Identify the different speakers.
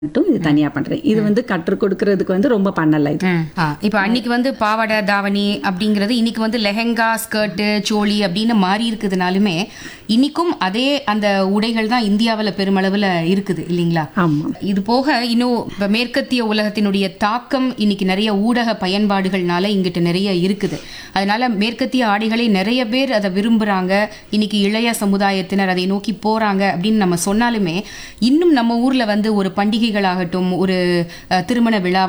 Speaker 1: மட்டும் இது தனியா பண்றேன் இது வந்து கற்றுக் கொடுக்கறதுக்கு வந்து ரொம்ப பண்ணல இது
Speaker 2: ம். ஆ, இப்ப அன்னைக்கு வந்து பாவாடை தாவணி அப்படிங்கிறது இன்னைக்கு வந்து லெஹெங்கா ஸ்கர்ட்டு சோழி அப்படின்னு மாறி இருக்குதுனாலுமே இன்னைக்கும் அதே அந்த உடைகள் தான் இந்தியாவில் பெருமளவில் இருக்குது இல்லைங்களா
Speaker 1: ஆமா
Speaker 2: இது போக இன்னும் இப்ப மேற்கத்திய உலகத்தினுடைய தாக்கம் இன்னைக்கு நிறைய ஊடக பயன்பாடுகள்னால இங்கிட்டு நிறைய இருக்குது அதனால மேற்கத்திய ஆடைகளை நிறைய பேர் அதை விரும்புறாங்க இன்னைக்கு இளைய சமுதாயத்தினர் அதை நோக்கி போறாங்க அப்படின்னு நம்ம சொன்னாலுமே இன்னும் நம்ம ஊர்ல வந்து ஒரு பண்டிகைகளாகட்டும் ஒரு அஹ், திருமண விழா